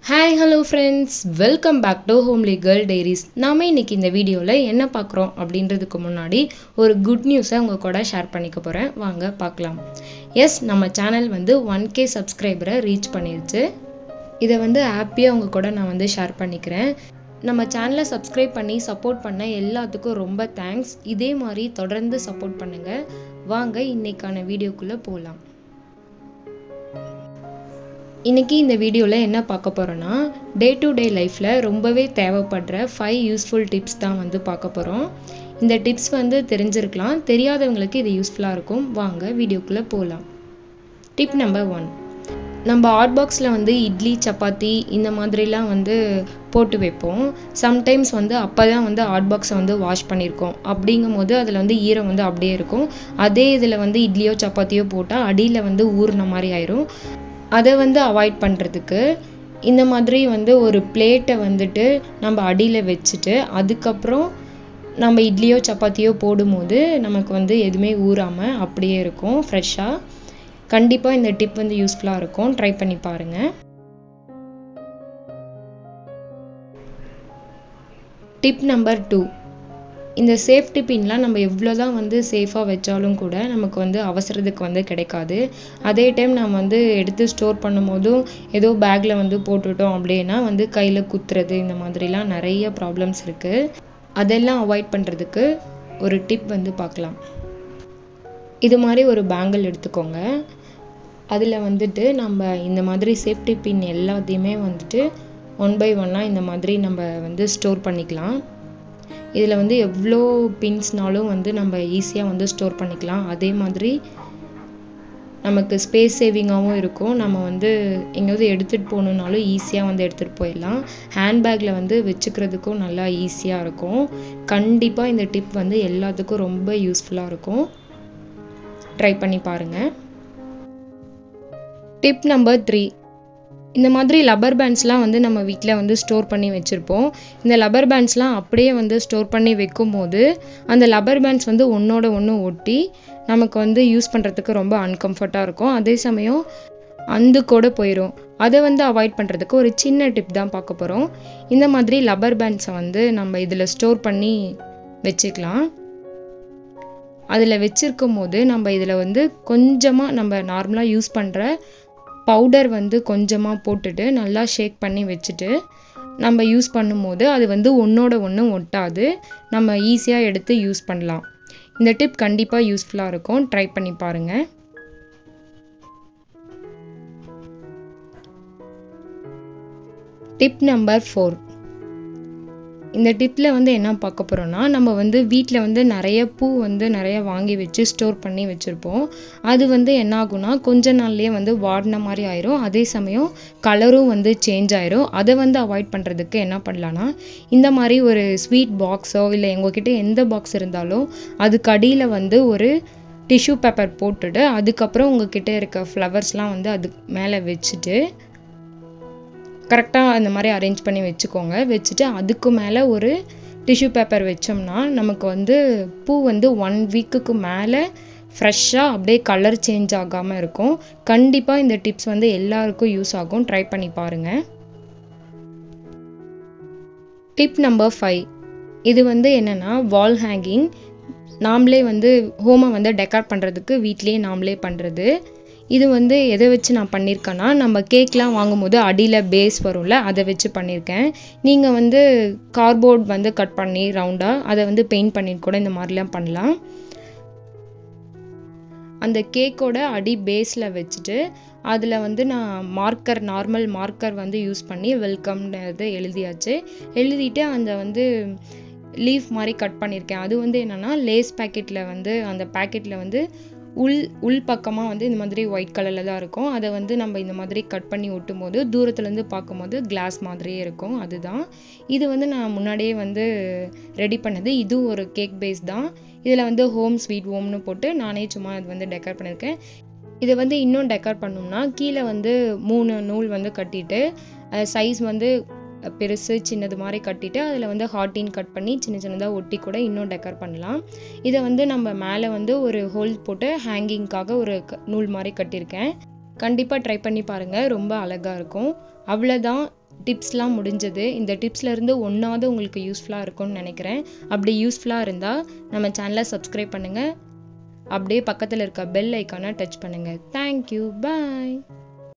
hi hello friends welcome back to homely girl diaries நாம இன்னைக்கு இந்த வீடியோவில் என்ன பார்க்குறோம் அப்படின்றதுக்கு முன்னாடி ஒரு குட் நியூஸை உங்கள் கூட ஷேர் பண்ணிக்க போகிறேன் வாங்க பார்க்கலாம் எஸ் நம்ம சேனல் வந்து ஒன் கே சப்ஸ்கிரைபரை ரீச் பண்ணிருச்சு இதை வந்து ஹாப்பியாக உங்கள் கூட நான் வந்து ஷேர் பண்ணிக்கிறேன் நம்ம சேனலை சப்ஸ்கிரைப் பண்ணி சப்போர்ட் பண்ண எல்லாத்துக்கும் ரொம்ப தேங்க்ஸ் இதே மாதிரி தொடர்ந்து சப்போர்ட் பண்ணுங்கள் வாங்க இன்னைக்கான வீடியோக்குள்ளே போகலாம் இன்னைக்கு இந்த வீடியோவில் என்ன பார்க்க போகிறோன்னா டே டு டே லைஃப்பில் ரொம்பவே தேவைப்படுற ஃபைவ் யூஸ்ஃபுல் டிப்ஸ் தான் வந்து பார்க்க போகிறோம் இந்த டிப்ஸ் வந்து தெரிஞ்சிருக்கலாம் தெரியாதவங்களுக்கு இது யூஸ்ஃபுல்லாக இருக்கும் வாங்க வீடியோக்குள்ளே போகலாம் டிப் நம்பர் ஒன் நம்ம ஹாட் பாக்ஸில் வந்து இட்லி சப்பாத்தி இந்த மாதிரிலாம் வந்து போட்டு வைப்போம் சம்டைம்ஸ் வந்து அப்போ தான் வந்து ஹாட் பாக்ஸை வந்து வாஷ் பண்ணியிருக்கோம் அப்படிங்கும் போது அதில் வந்து ஈரம் வந்து அப்படியே இருக்கும் அதே இதில் வந்து இட்லியோ சப்பாத்தியோ போட்டால் அடியில் வந்து ஊறின மாதிரி ஆயிரும் அதை வந்து அவாய்ட் பண்ணுறதுக்கு இந்த மாதிரி வந்து ஒரு பிளேட்டை வந்துட்டு நம்ம அடியில் வச்சுட்டு அதுக்கப்புறம் நம்ம இட்லியோ சப்பாத்தியோ போடும்போது நமக்கு வந்து எதுவுமே ஊறாமல் அப்படியே இருக்கும் ஃப்ரெஷ்ஷாக கண்டிப்பாக இந்த டிப் வந்து யூஸ்ஃபுல்லாக இருக்கும் ட்ரை பண்ணி பாருங்கள் டிப் நம்பர் டூ இந்த சேஃப்டி பின்லாம் நம்ம எவ்வளோ தான் வந்து சேஃபாக வச்சாலும் கூட நமக்கு வந்து அவசரத்துக்கு வந்து கிடைக்காது அதே டைம் நம்ம வந்து எடுத்து ஸ்டோர் பண்ணும்போதும் ஏதோ பேக்கில் வந்து போட்டுட்டோம் அப்படின்னா வந்து கையில் குத்துறது இந்த மாதிரிலாம் நிறைய ப்ராப்ளம்ஸ் இருக்குது அதெல்லாம் அவாய்ட் பண்ணுறதுக்கு ஒரு டிப் வந்து பார்க்கலாம் இது மாதிரி ஒரு பேங்கிள் எடுத்துக்கோங்க அதில் வந்துட்டு நம்ம இந்த மாதிரி சேஃப்டி பின் எல்லாத்தையுமே வந்துட்டு ஒன் பை ஒன்னாக இந்த மாதிரி நம்ம வந்து ஸ்டோர் பண்ணிக்கலாம் இதில் வந்து எவ்வளோ பின்ஸ்னாலும் வந்து நம்ம ஈஸியாக வந்து ஸ்டோர் பண்ணிக்கலாம் அதே மாதிரி நமக்கு ஸ்பேஸ் சேவிங்காகவும் இருக்கும் நம்ம வந்து எங்கேயாவது எடுத்துகிட்டு போகணுன்னாலும் ஈஸியாக வந்து எடுத்துகிட்டு போயிடலாம் ஹேண்ட்பேக்கில் வந்து வச்சுக்கிறதுக்கும் நல்லா ஈஸியாக இருக்கும் கண்டிப்பாக இந்த டிப் வந்து எல்லாத்துக்கும் ரொம்ப யூஸ்ஃபுல்லாக இருக்கும் ட்ரை பண்ணி பாருங்கள் டிப் நம்பர் த்ரீ இந்த மாதிரி லப்பர் பேண்ட்ஸ்லாம் வந்து நம்ம வீட்டில் வந்து ஸ்டோர் பண்ணி வச்சுருப்போம் இந்த லப்பர் பேண்ட்ஸ்லாம் அப்படியே வந்து ஸ்டோர் பண்ணி வைக்கும் போது அந்த லப்பர் பேண்ட்ஸ் வந்து ஒன்றோட ஒன்று ஒட்டி நமக்கு வந்து யூஸ் பண்ணுறதுக்கு ரொம்ப அன்கம்ஃபர்ட்டாக இருக்கும் அதே சமயம் அந்து கூட போயிடும் அதை வந்து அவாய்ட் பண்ணுறதுக்கு ஒரு சின்ன டிப் தான் பார்க்க போகிறோம் இந்த மாதிரி லப்பர் பேண்ட்ஸை வந்து நம்ம இதில் ஸ்டோர் பண்ணி வச்சுக்கலாம் அதில் வச்சிருக்கும் போது நம்ம இதில் வந்து கொஞ்சமாக நம்ம நார்மலாக யூஸ் பண்ணுற பவுடர் வந்து கொஞ்சமாக போட்டுட்டு நல்லா ஷேக் பண்ணி வச்சுட்டு நம்ம யூஸ் பண்ணும்போது அது வந்து ஒன்றோட ஒன்று ஒட்டாது நம்ம ஈஸியாக எடுத்து யூஸ் பண்ணலாம் இந்த டிப் கண்டிப்பாக யூஸ்ஃபுல்லாக இருக்கும் ட்ரை பண்ணி பாருங்கள் டிப் நம்பர் ஃபோர் இந்த டிப்பில் வந்து என்ன பார்க்க போகிறோன்னா நம்ம வந்து வீட்டில் வந்து நிறைய பூ வந்து நிறைய வாங்கி வச்சு ஸ்டோர் பண்ணி வச்சுருப்போம் அது வந்து என்ன ஆகும்னா கொஞ்ச நாள்லேயே வந்து வாடின மாதிரி ஆயிரும் அதே சமயம் கலரும் வந்து சேஞ்ச் ஆயிரும் அதை வந்து அவாய்ட் பண்ணுறதுக்கு என்ன பண்ணலான்னா இந்த மாதிரி ஒரு ஸ்வீட் பாக்ஸோ இல்லை எங்ககிட்ட எந்த பாக்ஸ் இருந்தாலும் அதுக்கு அடியில் வந்து ஒரு டிஷ்யூ பேப்பர் போட்டுட்டு அதுக்கப்புறம் உங்ககிட்ட இருக்க ஃப்ளவர்ஸ்லாம் வந்து அது மேலே வச்சுட்டு கரெக்டாக அந்த மாதிரி அரேஞ்ச் பண்ணி வச்சுக்கோங்க வச்சுட்டு அதுக்கு மேலே ஒரு டிஷ்யூ பேப்பர் வச்சோம்னா நமக்கு வந்து பூ வந்து ஒன் வீக்குக்கு மேலே ஃப்ரெஷ்ஷாக அப்படியே கலர் சேஞ்ச் ஆகாமல் இருக்கும் கண்டிப்பாக இந்த டிப்ஸ் வந்து எல்லாருக்கும் யூஸ் ஆகும் ட்ரை பண்ணி பாருங்கள் டிப் நம்பர் ஃபைவ் இது வந்து என்னென்னா வால் ஹேங்கிங் நாமளே வந்து ஹோமை வந்து டெக்கார் பண்ணுறதுக்கு வீட்லேயே நாமளே பண்ணுறது இது வந்து எதை வச்சு நான் பண்ணியிருக்கேன்னா நம்ம கேக்லாம் வாங்கும்போது அடியில் பேஸ் வரும்ல அதை வச்சு பண்ணியிருக்கேன் நீங்கள் வந்து கார்போர்ட் வந்து கட் பண்ணி ரவுண்டாக அதை வந்து பெயிண்ட் பண்ணிட்டு கூட இந்த மாதிரிலாம் பண்ணலாம் அந்த கேக்கோட அடி பேஸில் வச்சுட்டு அதில் வந்து நான் மார்க்கர் நார்மல் மார்க்கர் வந்து யூஸ் பண்ணி வெல்கம்ன்றது எழுதியாச்சு எழுதிட்டு அந்த வந்து லீஃப் மாதிரி கட் பண்ணியிருக்கேன் அது வந்து என்னென்னா லேஸ் பேக்கெட்டில் வந்து அந்த பேக்கெட்டில் வந்து உள் உள் பக்கமாக வந்து இந்த மாதிரி ஒயிட் கலரில் தான் இருக்கும் அதை வந்து நம்ம இந்த மாதிரி கட் பண்ணி ஒட்டும் போது தூரத்துலேருந்து பார்க்கும்போது கிளாஸ் மாதிரியே இருக்கும் அதுதான் இது வந்து நான் முன்னாடியே வந்து ரெடி பண்ணது இதுவும் ஒரு கேக் பேஸ் தான் இதில் வந்து ஹோம் ஸ்வீட் ஹோம்னு போட்டு நானே சும்மா அது வந்து டெக்கர் பண்ணியிருக்கேன் இதை வந்து இன்னும் டெக்கர் பண்ணோம்னா கீழே வந்து மூணு நூல் வந்து கட்டிட்டு சைஸ் வந்து பெருசு சின்னது மாதிரி கட்டிட்டு அதில் வந்து ஹார்டின் கட் பண்ணி சின்ன சின்னதாக ஒட்டி கூட இன்னும் டெக்கர் பண்ணலாம் இதை வந்து நம்ம மேலே வந்து ஒரு ஹோல் போட்டு ஹேங்கிங்க்காக ஒரு க- நூல் மாதிரி கட்டியிருக்கேன் கண்டிப்பாக ட்ரை பண்ணி பாருங்கள் ரொம்ப அழகாக இருக்கும் அவ்வளோதான் டிப்ஸ்லாம் முடிஞ்சது இந்த டிப்ஸ்லேருந்து ஒன்றாவது உங்களுக்கு யூஸ்ஃபுல்லாக இருக்கும்னு நினைக்கிறேன் அப்படி யூஸ்ஃபுல்லாக இருந்தால் நம்ம சேனலை சப்ஸ்கிரைப் பண்ணுங்கள் அப்படியே பக்கத்தில் இருக்க பெல் ஐக்கானை டச் பண்ணுங்கள் தேங்க்யூ பாய்